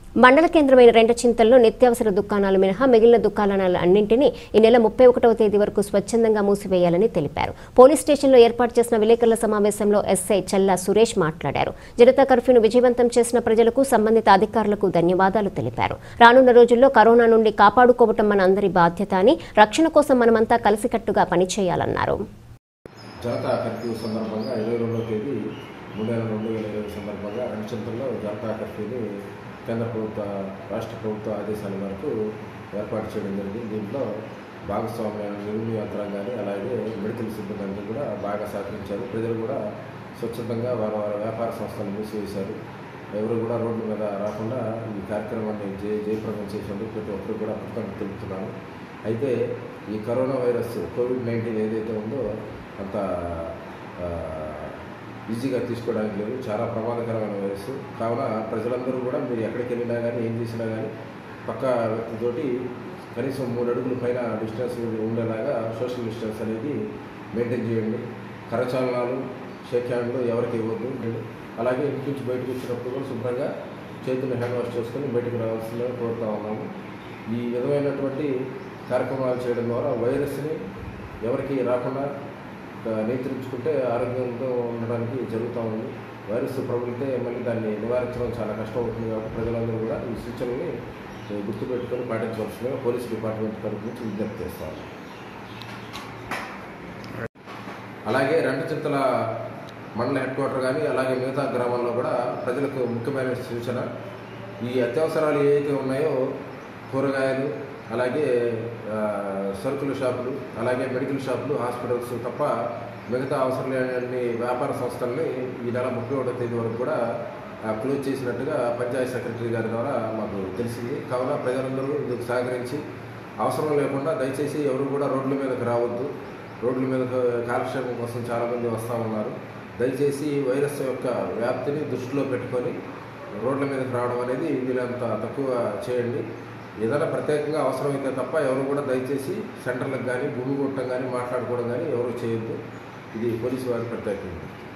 మండల కేంద్రమైన రెంట చింతల్లో నిత్యావసర దుకాణాలు మినహా మిగిలిన దుకాణాలు అన్నింటినీ ఈ నెల ముప్పై ఒకటవ తేదీ వరకు స్వచ్ఛందంగా మూసివేయాలని తెలిపారు పోలీస్ స్టేషన్లో ఏర్పాటు చేసిన విలేకరుల సమావేశంలో ఎస్ఐ చల్లా సురేష్ మాట్లాడారు జనతా కర్ఫ్యూను విజయవంతం చేసిన ప్రజలకు సంబంధిత అధికారులకు ధన్యవాదాలు తెలిపారు రానున్న రోజుల్లో కరోనా నుండి కాపాడుకోవటం మన అందరి బాధ్యత అని రక్షణ కోసం మనమంతా కలిసికట్టుగా పనిచేయాలన్నారు జనతా కర్ఫ్యూ సందర్భంగా ఇరవై రెండవ తేదీ మూడు వేల రెండు వేల ఇరవై సందర్భంగా రెండుచింతల్లో జనతా కర్ఫ్యూని కేంద్ర ప్రభుత్వ రాష్ట్ర ప్రభుత్వ ఆదేశాల మేరకు ఏర్పాటు చేయడం జరిగింది దీంట్లో భాగస్వామ్యాలు రెవెన్యూ యంత్రాంగాన్ని అలాగే మెడికల్ సిబ్బంది అందరూ కూడా బాగా సహకరించారు ప్రజలు కూడా స్వచ్ఛందంగా వారి వారి వ్యాపార సంస్థలు మూసివేశారు ఎవరు కూడా రోడ్డు మీద రాకుండా ఈ కార్యక్రమాన్ని జయ జయప్రదం చేసేందుకు ప్రతి ఒక్కరు కూడా కృతజ్ఞత తెలుపుతున్నాను అయితే ఈ కరోనా వైరస్ కోవిడ్ నైన్టీన్ ఏదైతే ఉందో అంత ఆ, ఈజీగా తీసుకోవడానికి లేదు చాలా ప్రమాదకరమైన వైరస్ కావున ప్రజలందరూ కూడా మీరు ఎక్కడికి వెళ్ళినా కానీ ఏం చేసినా కానీ పక్క వ్యక్తితోటి కనీసం మూడు అడుగుల పైన డిస్టెన్స్ ఉండేలాగా సోషల్ డిస్టెన్స్ అనేది మెయింటైన్ చేయండి కరచాలనాలు షేక్ హ్యాండ్లు ఎవరికి ఇవ్వద్దు అలాగే ఇంటి నుంచి బయటకు వచ్చినప్పుడు కూడా శుభ్రంగా చేతులు హ్యాండ్ వాష్ చేసుకొని బయటకు రావాల్సిందిగా కోరుతా ఉన్నాము ఈ విధమైనటువంటి కార్యక్రమాలు చేయడం ద్వారా వైరస్ని ఎవరికి రాకుండా ఆ, నియంత్రించుకుంటే ఆరోగ్యంతో ఉండడానికి జరుగుతూ ఉంది వైరస్ ప్రబలితే మళ్ళీ దాన్ని నివారించడం చాలా కష్టం అవుతుంది కాబట్టి ప్రజలందరూ కూడా ఈ సూచనల్ని ఆ, గుర్తుపెట్టుకొని పాటించవలసిందిగా పోలీస్ డిపార్ట్మెంట్ తరఫు నుంచి విజ్ఞప్తి చేస్తాను అలాగే రెండు చింతల మండల హెడ్ క్వార్టర్ కానీ అలాగే మిగతా గ్రామాల్లో కూడా ప్రజలకు ముఖ్యమైన సూచన ఈ అత్యవసరాలు ఏవైతే ఉన్నాయో కూరగాయలు అలాగే ఆ, సరుకుల షాపులు అలాగే మెడికల్ షాపులు హాస్పిటల్స్ తప్ప మిగతా అవసరం లేని వ్యాపార సంస్థల్ని ఈ నెల ముప్పై ఒకటో తేదీ వరకు కూడా ఆ, క్లోజ్ చేసినట్టుగా పంచాయత్ సెక్రటరీ గారి ద్వారా మాకు తెలిసింది కావున ప్రజలందరూ ఇందుకు సహకరించి అవసరం లేకుండా దయచేసి ఎవరు కూడా రోడ్ల మీదకి రావద్దు రోడ్ల మీద కాలక్షేపం కోసం చాలామంది వస్తూ ఉన్నారు దయచేసి వైరస్ యొక్క వ్యాప్తిని దృష్టిలో పెట్టుకొని రోడ్ల మీదకి రావడం అనేది వీళ్ళంత తక్కువ చేయండి ఏదైనా ప్రత్యేకంగా అవసరమైతే తప్ప ఎవరు కూడా దయచేసి సెంటర్లకు కానీ భూమి కొట్టడం కానీ మాట్లాడుకోవడం కానీ ఎవరు చేయొద్దు ఇది పోలీసు వారి ప్రత్యేకంగా